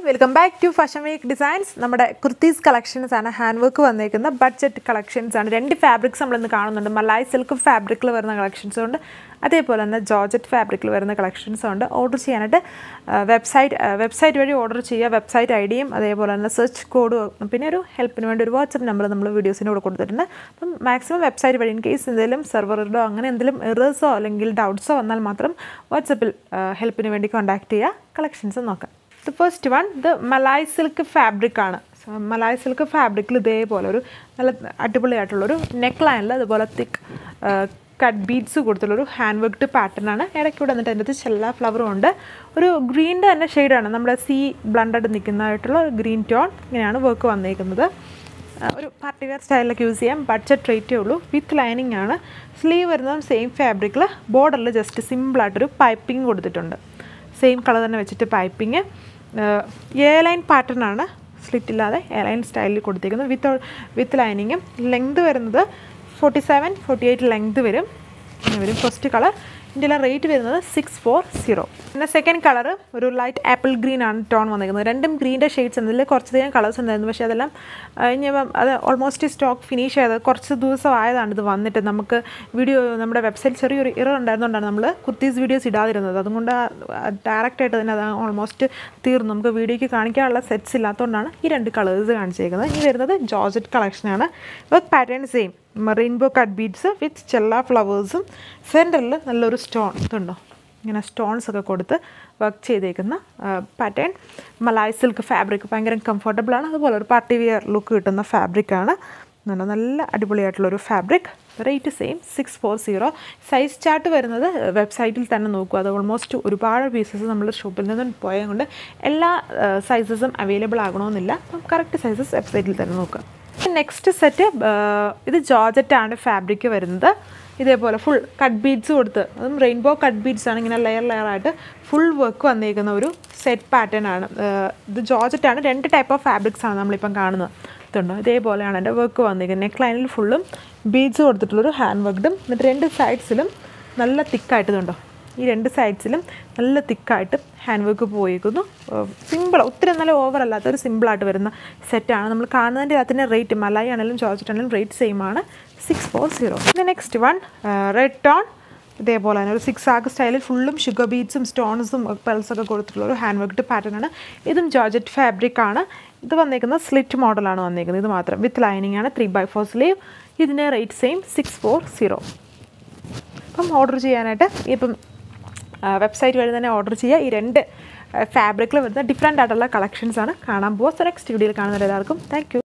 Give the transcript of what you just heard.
welcome back to fashion week designs നമ്മുടെ kurtis collections ആണ് hand work വന്നേക്കുന്ന ബഡ്ജറ്റ് കളക്ഷൻസ് ആണ് രണ്ട് ഫാബ്രിക്സ് നമ്മളിന്ന് കാണുന്നുണ്ട് മലായ് സിൽക്ക് ഫാബ്രിക്കിൽ വരുന്ന കളക്ഷൻസും ഉണ്ട് അതേപോലെ തന്നെ ജോർജറ്റ് ഫാബ്രിക്കിൽ വരുന്ന കളക്ഷൻസും ഉണ്ട് ഓർഡർ ചെയ്യാനായിട്ട് വെബ്സൈറ്റ് വെബ്സൈറ്റ് വഴി ഓർഡർ ചെയ്യുക വെബ്സൈറ്റ് ഐ ഡിയും അതേപോലെ തന്നെ സെർച്ച് കോഡും പിന്നെ ഒരു ഹെൽപ്പിന് വേണ്ടി ഒരു വാട്സപ്പ് നമ്പർ നമ്മൾ വീഡിയോസിന് കൂടെ കൊടുത്തിട്ടുണ്ട് അപ്പം മാക്സിമം വെബ്സൈറ്റ് വഴി ഇൻ കേസ് എന്തെങ്കിലും സെർവറിലോ അങ്ങനെ എന്തെങ്കിലും എറേഴ്സോ അല്ലെങ്കിൽ ഡൗട്ട്സോ വന്നാൽ മാത്രം വാട്സപ്പിൽ ഹെൽപ്പിന് വേണ്ടി കോൺടാക്ട് ചെയ്യുക കളക്ഷൻസ് നോക്കാം ദ ഫസ്റ്റ് വൺ ഇത് മലായ് സിൽക്ക് ഫാബ്രിക് ആണ് So, മലായ് സിൽക്ക് ഫാബ്രിക്കിൽ ഇതേപോലെ ഒരു നല്ല അടിപൊളിയായിട്ടുള്ളൊരു നെക്ക് ലൈനിൽ അതുപോലെ തിക്ക് കട്ട് ബീഡ്സ് കൊടുത്തുള്ളൊരു ഹാൻഡ് വർക്ക്ഡ് പാറ്റേൺ ആണ് ഇടയ്ക്കൂടെ വന്നിട്ട് അതിൻ്റെ അകത്ത് ചെല്ല ഫ്ലവറും ഉണ്ട് ഒരു ഗ്രീൻ്റെ തന്നെ ഷെയ്ഡാണ് നമ്മുടെ സീ ബ്ലണ്ടഡ് നിൽക്കുന്നതായിട്ടുള്ള ഒരു ഗ്രീൻ ടോൺ ഇങ്ങനെയാണ് വർക്ക് വന്നേക്കുന്നത് ആ, ഒരു പാർട്ടി വെയർ സ്റ്റൈലിലൊക്കെ യൂസ് ചെയ്യാം ബഡ്ജറ്റ് റേറ്റേ ഉള്ളൂ വിത്ത് ലൈനിങ് ആണ് സ്ലീവ് വരുന്നതും സെയിം ഫാബ്രിക്കിൽ ബോർഡറിൽ ജസ്റ്റ് സിമ്പിളായിട്ടൊരു പൈപ്പിംഗ് കൊടുത്തിട്ടുണ്ട് സെയിം കളർ തന്നെ വെച്ചിട്ട് പൈപ്പിങ് എ ലൈൻ പാറ്റേൺ ആണ് സ്ലിറ്റ് ഇല്ലാതെ എ ലൈൻ സ്റ്റൈലിൽ കൊടുത്തേക്കുന്നത് വിത്ത് വിത്ത് ലൈനിങ്ങും ലെങ്ത് വരുന്നത് forty seven forty eight length വരും ഇങ്ങനെ വരും ഫസ്റ്റ് കളർ ഇതിൻ്റെ റേറ്റ് വരുന്നത് സിക്സ് ഫോർ സീറോ പിന്നെ സെക്കൻഡ് കളർ ഒരു ലൈറ്റ് ആപ്പിൾ ഗ്രീൻ ആണ് ടോൺ വന്നിരിക്കുന്നത് രണ്ടും ഗ്രീൻ്റെ ഷെയ്ഡ്സ് ഉണ്ട് ഇതിൽ കുറച്ചധികം കളേഴ്സ് ഉണ്ടായിരുന്നു പക്ഷേ അതെല്ലാം ആ, ഇനി ഇപ്പം അത് ഓൾമോസ്റ്റ് സ്റ്റോക്ക് ഫിനിഷ് ചെയ്ത് കുറച്ച് ദിവസം ആയതാണ് ഇത് വന്നിട്ട് നമുക്ക് വീഡിയോ നമ്മുടെ വെബ്സൈറ്റ് ചെറിയൊരു ഇറർ ഉണ്ടായിരുന്നുകൊണ്ടാണ് നമ്മൾ കുർത്തീസ് വീഡിയോസ് ഇടാതിരുന്നത് അതുകൊണ്ട് ഡയറക്റ്റ് ആയിട്ട് തന്നെ അത് ഓൾമോസ്റ്റ് തീർന്നു നമുക്ക് വീഡിയോയ്ക്ക് കാണിക്കാനുള്ള സെറ്റ്സ് ഇല്ലാത്തതുകൊണ്ടാണ് ഈ രണ്ട് കളേഴ്സ് കാണിച്ചേക്കുന്നത് ഇനി വരുന്നത് ജോർജറ്റ് കളക്ഷനാണ് work pattern same rainbow cut beads with ചെല്ല ഫ്ലവേഴ്സും സെൻറ്ററിൽ നല്ലൊരു സ്റ്റോൺ ഇതുണ്ടോ ഇങ്ങനെ സ്റ്റോൺസ് ഒക്കെ കൊടുത്ത് വർക്ക് ചെയ്തേക്കുന്ന പാറ്റേൺ മലായ് സിൽക്ക് ഫാബ്രിക് ഭയങ്കര കംഫർട്ടബിൾ ആണ് അതുപോലെ ഒരു പാർട്ടി വിയർ ലുക്ക് കിട്ടുന്ന ഫാബ്രിക്കാണ് നല്ല നല്ല അടിപൊളിയായിട്ടുള്ളൊരു fabric rate same six four zero size chart വരുന്നത് വെബ്സൈറ്റിൽ തന്നെ നോക്കുക അത് ഓൾമോസ്റ്റ് ഒരുപാട് പീസസ് നമ്മൾ ഷോപ്പിൽ നിന്നും പോയത് കൊണ്ട് എല്ലാ സൈസസും അവൈലബിൾ ആകണമെന്നില്ല അപ്പം കറക്റ്റ് സൈസസ് വെബ്സൈറ്റിൽ തന്നെ നോക്കുക നെക്സ്റ്റ് സെറ്റ് ഇത് ജോർജറ്റ് ആണ് ഫാബ്രിക് വരുന്നത് ഇതേപോലെ ഫുൾ കട്ട് ബീഡ്സ് കൊടുത്ത് അതും റെയിൻബോ കട്ട് ബീഡ്സ് ആണ് ഇങ്ങനെ ലെയർ ലെയർ ആയിട്ട് ഫുൾ വർക്ക് വന്നിരിക്കുന്ന ഒരു സെറ്റ് പാറ്റേൺ ആണ് ഏർ ഇത് ജോർജറ്റ് ആണ് രണ്ട് ടൈപ്പ് ഓഫ് ഫാബ്രിക്സ് ആണ് നമ്മളിപ്പം കാണുന്നത് ഇതുണ്ടോ ഇതേപോലെയാണ് എൻ്റെ വർക്ക് വന്നിരിക്കുന്നത് നെക്ക് ലൈനിൽ ഫുള്ളും ബീഡ്സ് കൊടുത്തിട്ടുള്ളൊരു ഹാൻഡ് വർക്ക്ഡും എന്നിട്ട് രണ്ട് സൈഡ്സിലും നല്ല തിക്കായിട്ട് ഇതുണ്ടോ ഈ രണ്ട് സൈഡ്സിലും നല്ല തിക്കായിട്ട് ഹാൻഡ് വർക്ക് പോയിരിക്കുന്നു സിമ്പിൾ ഒത്തിരി നല്ല ഓവർ അല്ലാത്ത ഒരു സിമ്പിളായിട്ട് വരുന്ന സെറ്റാണ് നമ്മൾ കാണുന്നതിൻ്റെ അതിൻ്റെ റേറ്റ് മലായി ആണെങ്കിലും ജോർജറ്റ് ആണെങ്കിലും റേറ്റ് സെയിം ആണ് സിക്സ് ഫോർ സീറോ പിന്നെ നെക്സ്റ്റ് വൺ റെഡ് ടോൺ ഇതേപോലെ തന്നെ ഒരു സിക്സ് ആക്ക് സ്റ്റൈലിൽ ഫുള്ളും ഷുഗർ ബീഡ്സും സ്റ്റോൺസും പെൽസൊക്കെ കൊടുത്തിട്ടുള്ള ഒരു ഹാൻഡ് വർക്ക്ഡ് പാറ്റേൺ ആണ് ഇതും ജോർജറ്റ് ഫാബ്രിക് ആണ് ഇത് വന്നേക്കുന്നത് സ്ലിറ്റ് മോഡലാണ് വന്നേക്കുന്നത് ഇത് മാത്രം വിത്ത് ലൈനിങ് ആണ് ത്രീ ബൈ ഫോർ സ്ലീവ് ഇതിൻ്റെ rate same six four zero അപ്പം ഓർഡർ ചെയ്യാനായിട്ട് ഇപ്പം വെബ്സൈറ്റ് വഴി തന്നെ ഓർഡർ ചെയ്യുക ഈ രണ്ട് ഫാബ്രിക്കിൽ വരുന്ന ഡിഫറെൻ്റ് ആയിട്ടുള്ള കളക്ഷൻസ് ആണ് കാണാൻ പോകുക സോ നെക്സ്റ്റ് വീഡിയോയിൽ കാണുന്ന എല്ലാവർക്കും താങ്ക്